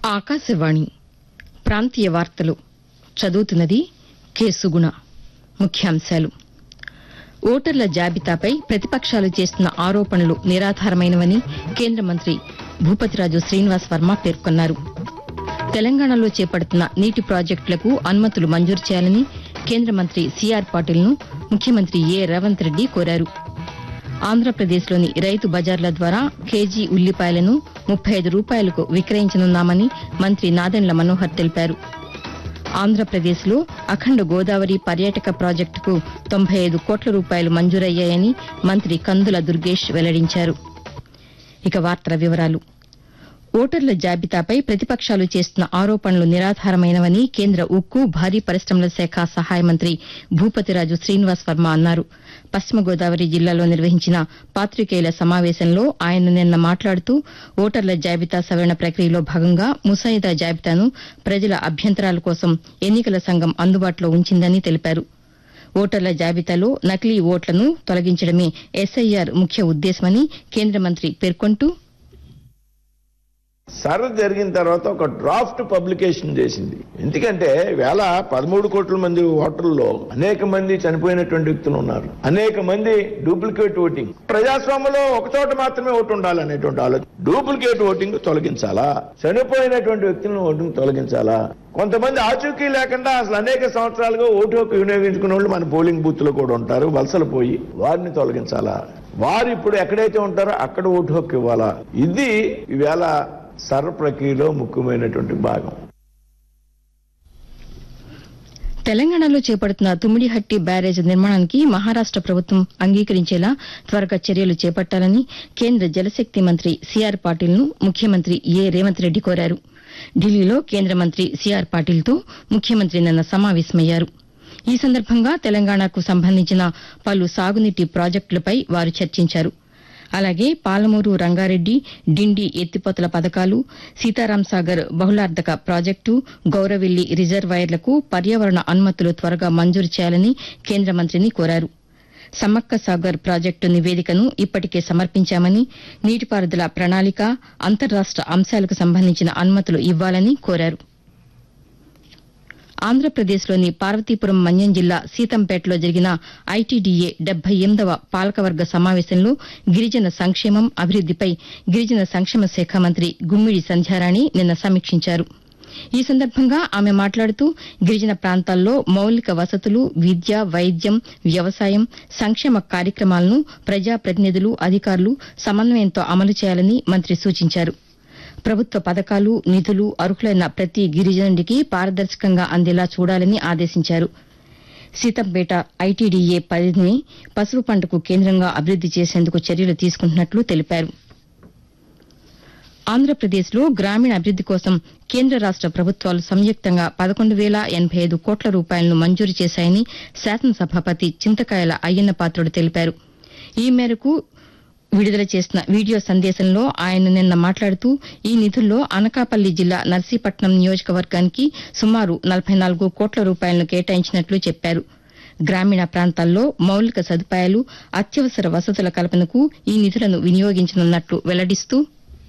ఆకాశవాణి ప్రాంతీయ వార్తలు చదువుతున్నది కె సుగుణ ముఖ్యాంశాలు ఓటర్ల జాబితాపై ప్రతిపక్షాలు చేస్తున్న ఆరోపణలు నిరాధారమైనవని కేంద్ర మంత్రి భూపతిరాజు శ్రీనివాస్ వర్మ పేర్కొన్నారు తెలంగాణలో చేపడుతున్న నీటి ప్రాజెక్టులకు అనుమతులు మంజూరు చేయాలని కేంద్ర మంత్రి సిఆర్ పాటిల్ను ముఖ్యమంత్రి ఏ రేవంత్ రెడ్డి కోరారు ఆంధ్రప్రదేశ్లోని రైతు బజార్ల ద్వారా కేజీ ఉల్లిపాయలను ముప్పై ఐదు రూపాయలకు విక్రయించనున్నామని మంత్రి నాదెండ్ల మనోహర్ తెలిపారు ఆంధ్రప్రదేశ్లో అఖండ గోదావరి పర్యాటక ప్రాజెక్టుకు తొంభై ఐదు కోట్ల రూపాయలు మంజూరయ్యాయని మంత్రి కందుల దుర్గేష్ వెల్లడించారు ఇక వార్తల వివరాలు ఓటర్ల జాబితాపై ప్రతిపక్షాలు చేస్తున్న ఆరోపణలు నిరాధారమైనవని కేంద్ర ఉక్కు భారీ పరిశ్రమల శాఖ సహాయ మంత్రి భూపతిరాజు శ్రీనివాస్ వర్మ అన్నారు పశ్చిమ గోదావరి జిల్లాలో నిర్వహించిన పాతికేయుల సమావేశంలో ఆయన నిన్న మాట్లాడుతూ ఓటర్ల జాబితా సవరణ ప్రక్రియలో భాగంగా ముసాయిదా జాబితాను ప్రజల అభ్యంతరాల కోసం ఎన్నికల సంఘం అందుబాటులో ఉంచిందని తెలిపారు ఓటర్ల జాబితాలో నకిలీ ఓట్లను తొలగించడమే ఎస్ఐఆర్ ముఖ్య ఉద్దేశమని కేంద్ర మంత్రి పేర్కొంటూ సర్ జరిగిన తర్వాత ఒక డ్రాఫ్ట్ పబ్లికేషన్ చేసింది ఎందుకంటే వేళ పదమూడు కోట్ల మంది ఓటర్లలో అనేక మంది చనిపోయినటువంటి వ్యక్తులు ఉన్నారు అనేక మంది డూప్లికేట్ ఓటింగ్ ప్రజాస్వామ్యంలో ఒక చోట మాత్రమే ఓటు ఉండాలనేటువంటి ఆలోచన డూప్లికేట్ ఓటింగ్ తొలగించాలా చనిపోయినటువంటి వ్యక్తులను ఓటింగ్ తొలగించాలా కొంతమంది ఆచూకీ లేకుండా అసలు అనేక సంవత్సరాలుగా ఓటు హక్కు వినియోగించుకునే వాళ్ళు మన పోలింగ్ బూత్ లో కూడా ఉంటారు వలసలు పోయి వారిని తొలగించాలా వారు ఇప్పుడు ఎక్కడైతే ఉంటారో అక్కడ ఓటు హక్కు ఇవ్వాలా ఇది ఈవేళ సర్వ ప్రక్రియలో ముఖ్యమైనటువంటి భాగం తెలంగాణలో చేపడుతున్న తుమ్మిడిహట్టి బ్యారేజ్ నిర్మాణానికి మహారాష్ట ప్రభుత్వం అంగీకరించేలా త్వరగా చర్యలు చేపట్టాలని కేంద్ర జలశక్తి మంత్రి సిఆర్ పాటిల్ను ముఖ్యమంత్రి ఏ రేవంత్ రెడ్డి కోరారు ఢిల్లీలో కేంద్ర మంత్రి సిఆర్ పాటిల్తో ముఖ్యమంత్రి నిన్న సమావేశమయ్యారు ఈ సందర్భంగా తెలంగాణకు సంబంధించిన పలు సాగునీటి ప్రాజెక్టులపై వారు చర్చించారు అలాగే పాలమూరు రంగారెడ్డి డిండి ఎత్తిపోతల పథకాలు సీతారాం సాగర్ బహుళార్ధక ప్రాజెక్టు గౌరవిల్లి రిజర్వాయర్లకు పర్యావరణ అనుమతులు త్వరగా మంజూరు చేయాలని కేంద్ర మంత్రిని కోరారు సమ్మక్క సాగర్ ప్రాజెక్టు నివేదికను ఇప్పటికే సమర్పించామని నీటిపారుదల ప్రణాళిక అంతర్రాష్ట అంశాలకు సంబంధించిన అనుమతులు ఇవ్వాలని కోరారు ఆంధ్రప్రదేశ్లోని పార్వతీపురం మన్యం జిల్లా సీతంపేటలో జరిగిన ఐటీడీఏ డెబ్బై ఎనిమిదవ పాలకవర్గ సమావేశంలో గిరిజన సంక్షేమం అభివృద్దిపై గిరిజన సంక్షేమ శాఖ మంత్రి గుమ్మిడి సంధ్యారాణి నిన్న సమీక్షించారు ఈ సందర్భంగా ఆమె మాట్లాడుతూ గిరిజన ప్రాంతాల్లో మౌలిక వసతులు విద్య వైద్యం వ్యవసాయం సంక్షేమ కార్యక్రమాలను ప్రజాప్రతినిధులు అధికారులు సమన్వయంతో అమలు చేయాలని మంత్రి సూచించారు ప్రభుత్వ పథకాలు నిధులు అర్హులైన ప్రతి గిరిజనుడికి పారదర్శకంగా అందేలా చూడాలని ఆదేశించారు సీతంపేట ఐటీడీఏ పరిధిని పసుపు పంటకు కేంద్రంగా అభివృద్ది చేసేందుకు చర్యలు తీసుకుంటున్నట్లు తెలిపారు ఆంధ్రప్రదేశ్లో గ్రామీణ అభివృద్ది కోసం కేంద్ర రాష్ట ప్రభుత్వాలు సంయుక్తంగా పదకొండు వేల ఎనబై ఐదు కోట్ల రూపాయలను మంజూరు చేశాయని శాసనసభాపతి చింతకాయల అయ్యన్న పాత్రుడు తెలిపారు ఈ మేరకు విడుదల చేసిన వీడియో సందేశంలో ఆయన నిన్న మాట్లాడుతూ ఈ నిధుల్లో అనకాపల్లి జిల్లా నర్సీపట్నం నియోజకవర్గానికి సుమారు నలభై నాలుగు కోట్ల రూపాయలను కేటాయించినట్లు చెప్పారు గ్రామీణ ప్రాంతాల్లో మౌలిక సదుపాయాలు అత్యవసర వసతుల కల్పనకు ఈ నిధులను వినియోగించనున్నట్లు వెల్లడిస్తూ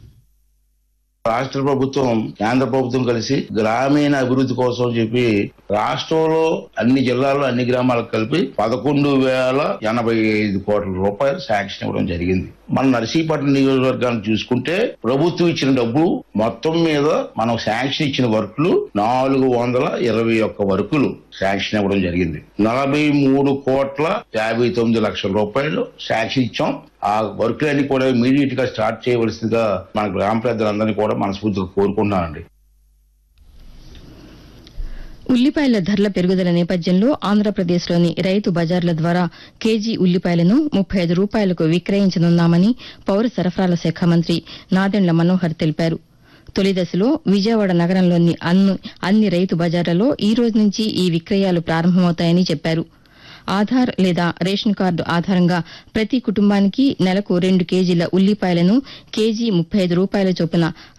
రాష్ట్ర ప్రభుత్వం కేంద్ర ప్రభుత్వం కలిసి గ్రామీణ అభివృద్ధి కోసం చెప్పి రాష్ట్రంలో అన్ని జిల్లాల్లో అన్ని గ్రామాలకు కలిపి పదకొండు వేల ఎనభై ఐదు కోట్ల రూపాయలు శాంక్షన్ ఇవ్వడం జరిగింది మన నర్సీపట్నం నియోజకవర్గాన్ని చూసుకుంటే ప్రభుత్వం ఇచ్చిన డబ్బు మొత్తం మీద మనం శాంక్షన్ ఇచ్చిన వర్కులు నాలుగు వందల ఇరవై ఒక్క వర్కులు శాంక్షన్ ఇవ్వడం జరిగింది నలభై మూడు కోట్ల యాభై తొమ్మిది లక్షల రూపాయలు శాంక్షన్ ఇచ్చాం ఆ వర్కులన్నీ కూడా ఇమీడియట్ గా స్టార్ట్ చేయవలసిందిగా మన గ్రామ పెద్దలందరినీ కూడా మనస్ఫూర్తిగా కోరుకుంటున్నానండి ఉల్లిపాయల ధరల పెరుగుదల నేపథ్యంలో ఆంధ్రప్రదేశ్లోని రైతు బజార్ల ద్వారా కేజీ ఉల్లిపాయలను ముప్పై ఐదు రూపాయలకు విక్రయించనున్నామని పౌర సరఫరాల శాఖ మంత్రి నాదెండ్ల మనోహర్ తెలిపారు తొలి దశలో విజయవాడ నగరంలోని అన్ని అన్ని రైతు బజార్లలో ఈ రోజు నుంచి ఈ విక్రయాలు ప్రారంభమవుతాయని చెప్పారు ఆధార్ లేదా రేషన్ కార్డు ఆధారంగా ప్రతి కుటుంబానికి నెలకు రెండు కేజీల ఉల్లిపాయలను కేజీ ముప్పై ఐదు రూపాయల చొప్పున